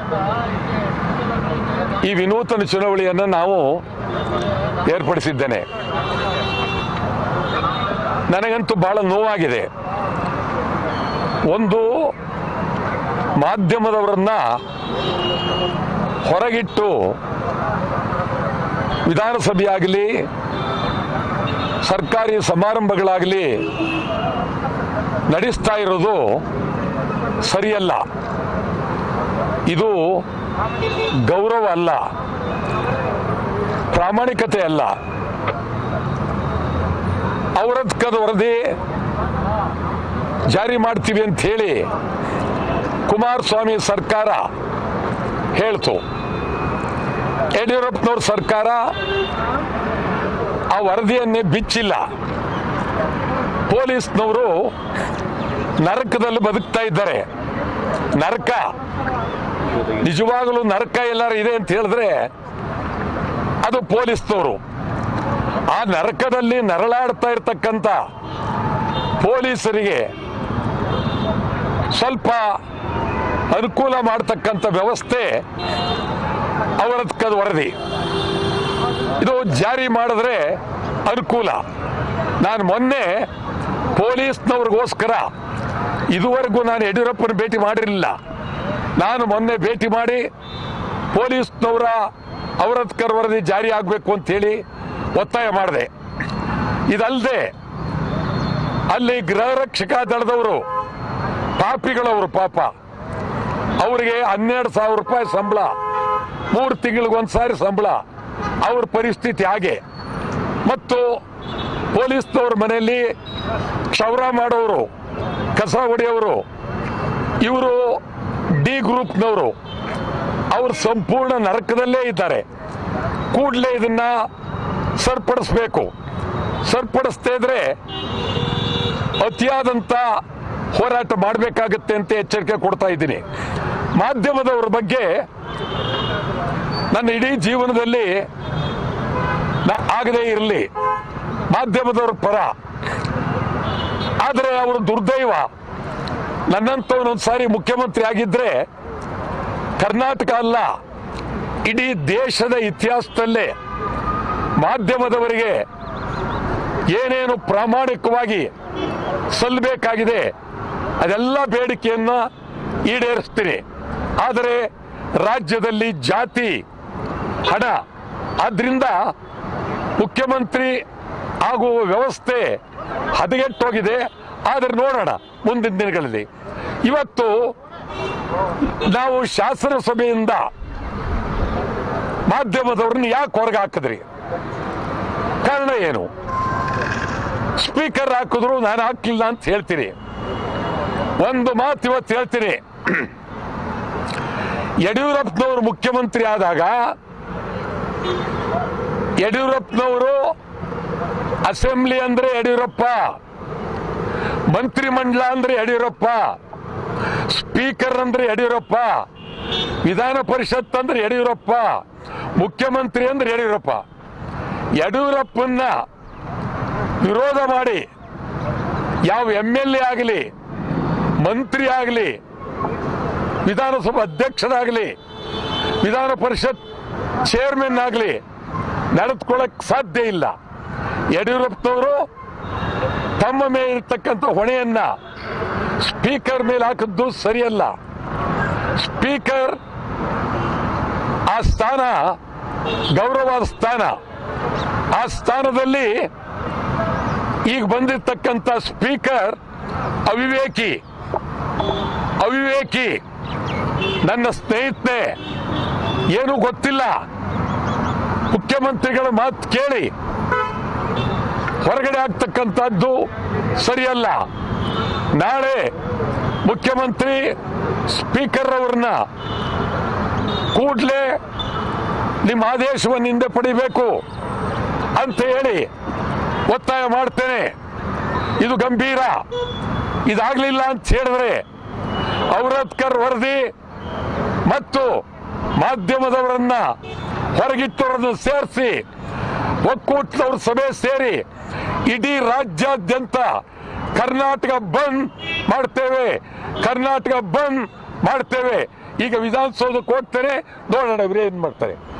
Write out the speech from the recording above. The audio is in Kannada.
ಈ ವಿನೂತನ ಚುನಾವಣೆಯನ್ನು ನಾವು ಏರ್ಪಡಿಸಿದ್ದೇನೆ ನನಗಂತೂ ಬಹಳ ನೋವಾಗಿದೆ ಒಂದು ಮಾಧ್ಯಮದವರನ್ನ ಹೊರಗಿಟ್ಟು ವಿಧಾನಸಭೆಯಾಗಲಿ ಸರ್ಕಾರಿ ಸಮಾರಂಭಗಳಾಗಲಿ ನಡೆಸ್ತಾ ಇರೋದು ಸರಿಯಲ್ಲ ಇದು ಗೌರವ ಅಲ್ಲ ಪ್ರಾಮಾಣಿಕತೆ ಅಲ್ಲ ಔರತ್ಕದ ವರದಿ ಜಾರಿ ಮಾಡ್ತೀವಿ ಅಂತ ಹೇಳಿ ಕುಮಾರಸ್ವಾಮಿ ಸರ್ಕಾರ ಹೇಳ್ತು ಯಡಿಯೂರಪ್ಪನವ್ರ ಸರ್ಕಾರ ಆ ವರದಿಯನ್ನೇ ಬಿಚ್ಚಿಲ್ಲ ಪೊಲೀಸ್ನವರು ನರಕದಲ್ಲಿ ಬದುಕ್ತಾ ಇದ್ದಾರೆ ನರಕ ನಿಜವಾಗಲೂ ನರಕ ಎಲ್ಲಾರು ಇದೆ ಅಂತ ಹೇಳಿದ್ರೆ ಅದು ಪೊಲೀಸ್ನವರು ಆ ನರಕದಲ್ಲಿ ನರಳಾಡ್ತಾ ಇರ್ತಕ್ಕಂಥ ಪೊಲೀಸರಿಗೆ ಸ್ವಲ್ಪ ಅನುಕೂಲ ಮಾಡ್ತಕ್ಕಂಥ ವ್ಯವಸ್ಥೆ ಅವರದ್ಕದ ವರದಿ ಇದು ಜಾರಿ ಮಾಡಿದ್ರೆ ಅನುಕೂಲ ನಾನು ಮೊನ್ನೆ ಪೊಲೀಸ್ನವ್ರಿಗೋಸ್ಕರ ಇದುವರೆಗೂ ನಾನು ಯಡಿಯೂರಪ್ಪನ ಭೇಟಿ ಮಾಡಿರಲಿಲ್ಲ ನಾನು ಮೊನ್ನೆ ಭೇಟಿ ಮಾಡಿ ಪೊಲೀಸ್ನವರ ಅವರತ್ಕರ್ ವರದಿ ಜಾರಿ ಆಗಬೇಕು ಅಂತೇಳಿ ಒತ್ತಾಯ ಮಾಡಿದೆ ಇದಲ್ಲದೆ ಅಲ್ಲಿ ಗೃಹ ರಕ್ಷಕ ದಳದವರು ಪಾಪಿಗಳವರು ಪಾಪ ಅವರಿಗೆ ಹನ್ನೆರಡು ಸಾವಿರ ರೂಪಾಯಿ ಸಂಬಳ ಮೂರು ತಿಂಗಳಿಗೊಂದ್ಸಾರಿ ಸಂಬಳ ಅವ್ರ ಪರಿಸ್ಥಿತಿ ಹಾಗೆ ಮತ್ತು ಪೊಲೀಸ್ನವ್ರ ಮನೆಯಲ್ಲಿ ಕ್ಷೌರ ಮಾಡೋರು ಕಸ ಹೊಡೆಯೋರು ಇವರು ಡಿ ಗ್ರೂಪ್ನವರು ಅವರು ಸಂಪೂರ್ಣ ನರಕದಲ್ಲೇ ಇದ್ದಾರೆ ಕೂಡಲೇ ಇದನ್ನ ಸರಿಪಡಿಸ್ಬೇಕು ಸರಿಪಡಿಸ್ತಾ ಇದ್ರೆ ಅತಿಯಾದಂಥ ಹೋರಾಟ ಮಾಡಬೇಕಾಗತ್ತೆ ಅಂತ ಎಚ್ಚರಿಕೆ ಕೊಡ್ತಾ ಇದ್ದೀನಿ ಮಾಧ್ಯಮದವ್ರ ಬಗ್ಗೆ ನನ್ನ ಇಡೀ ಜೀವನದಲ್ಲಿ ನಾ ಆಗದೇ ಇರಲಿ ಮಾಧ್ಯಮದವ್ರ ಪರ ಆದರೆ ಅವರು ದುರ್ದೈವ ನನ್ನಂತವನೊಂದು ಸಾರಿ ಮುಖ್ಯಮಂತ್ರಿ ಆಗಿದ್ರೆ ಕರ್ನಾಟಕ ಅಲ್ಲ ಇಡೀ ದೇಶದ ಇತಿಹಾಸದಲ್ಲೇ ಮಾಧ್ಯಮದವರಿಗೆ ಏನೇನು ಪ್ರಾಮಾಣಿಕವಾಗಿ ಸಲ್ಲಬೇಕಾಗಿದೆ ಅದೆಲ್ಲ ಬೇಡಿಕೆಯನ್ನ ಈಡೇರಿಸ್ತೀನಿ ಆದರೆ ರಾಜ್ಯದಲ್ಲಿ ಜಾತಿ ಹಣ ಆದ್ರಿಂದ ಮುಖ್ಯಮಂತ್ರಿ ಆಗುವ ವ್ಯವಸ್ಥೆ ಹದಗೆಟ್ಟೋಗಿದೆ ಆದರೆ ನೋಡೋಣ ಮುಂದಿನ ದಿನಗಳಲ್ಲಿ ಇವತ್ತು ನಾವು ಶಾಸನ ಸಭೆಯಿಂದ ಮಾಧ್ಯಮದವ್ರನ್ನ ಯಾಕೆ ಹೊರಗೆ ಹಾಕಿದ್ರಿ ಕಾರಣ ಏನು ಸ್ಪೀಕರ್ ಹಾಕಿದ್ರು ನಾನು ಹಾಕ್ಲಿಲ್ಲ ಅಂತ ಹೇಳ್ತೀನಿ ಒಂದು ಮಾತು ಇವತ್ತು ಹೇಳ್ತೀನಿ ಯಡಿಯೂರಪ್ಪನವರು ಮುಖ್ಯಮಂತ್ರಿ ಆದಾಗ ಯಡಿಯೂರಪ್ಪನವರು ಅಸೆಂಬ್ಲಿ ಅಂದ್ರೆ ಯಡಿಯೂರಪ್ಪ ಮಂತ್ರಿಮಂಡಲ ಅಂದ್ರೆ ಯಡಿಯೂರಪ್ಪ ಸ್ಪೀಕರ್ ಅಂದ್ರೆ ಯಡಿಯೂರಪ್ಪ ವಿಧಾನ ಪರಿಷತ್ ಅಂದ್ರೆ ಯಡಿಯೂರಪ್ಪ ಮುಖ್ಯಮಂತ್ರಿ ಅಂದ್ರೆ ಯಡಿಯೂರಪ್ಪ ಯಡಿಯೂರಪ್ಪನ್ನ ವಿರೋಧ ಮಾಡಿ ಯಾವ ಎಂ ಎಲ್ ಎ ಆಗಲಿ ಮಂತ್ರಿ ಆಗಲಿ ವಿಧಾನಸಭಾ ಅಧ್ಯಕ್ಷರಾಗಲಿ ವಿಧಾನ ಪರಿಷತ್ ಚೇರ್ಮನ್ ಆಗಲಿ ನಡೆದುಕೊಳ್ಳಕ್ ಸಾಧ್ಯ ಇಲ್ಲ ಯಡಿಯೂರಪ್ಪನವರು ತಮ್ಮ ಮೇಲೆ ಇರ್ತಕ್ಕಂಥ ಹೊಣೆಯನ್ನ ಸ್ಪೀಕರ್ ಮೇಲೆ ಹಾಕಿದ್ದು ಸರಿಯಲ್ಲ ಸ್ಪೀಕರ್ ಆ ಸ್ಥಾನ ಗೌರವಾದ ಸ್ಥಾನ ಆ ಸ್ಥಾನದಲ್ಲಿ ಈಗ ಬಂದಿರ್ತಕ್ಕಂಥ ಸ್ಪೀಕರ್ ಅವಿವೇಕಿ ಅವಿವೇಕಿ ನನ್ನ ಸ್ನೇಹಿತನೇ ಏನು ಗೊತ್ತಿಲ್ಲ ಮುಖ್ಯಮಂತ್ರಿಗಳ ಮಾತು ಕೇಳಿ ಹೊರಗಡೆ ಆಗ್ತಕ್ಕಂಥದ್ದು ಸರಿಯಲ್ಲ ನಾಳೆ ಮುಖ್ಯಮಂತ್ರಿ ಸ್ಪೀಕರ್ ಅವರನ್ನ ಕೂಡಲೇ ನಿಮ್ಮ ಆದೇಶವನ್ನು ಹಿಂದೆ ಪಡಿಬೇಕು ಅಂತ ಹೇಳಿ ಒತ್ತಾಯ ಮಾಡ್ತೇನೆ ಇದು ಗಂಭೀರ ಇದಾಗಲಿಲ್ಲ ಅಂತ ಹೇಳಿದ್ರೆ ಔರತ್ಕರ್ ವರದಿ ಮತ್ತು ಮಾಧ್ಯಮದವರನ್ನ ಹೊರಗಿಟ್ಟವರನ್ನು ಸೇರಿಸಿ ಒಕ್ಕೂಟದವ್ರ ಸಭೆ ಸೇರಿ ಇಡೀ ರಾಜ್ಯಾದ್ಯಂತ ಕರ್ನಾಟಕ ಬಂದ್ ಮಾಡ್ತೇವೆ ಕರ್ನಾಟಕ ಬಂದ್ ಮಾಡ್ತೇವೆ ಈಗ ವಿಧಾನಸೌಧಕ್ಕೆ ಹೋಗ್ತಾರೆ ನೋಡೋಣ ಇವ್ರು ಏನ್ ಮಾಡ್ತಾರೆ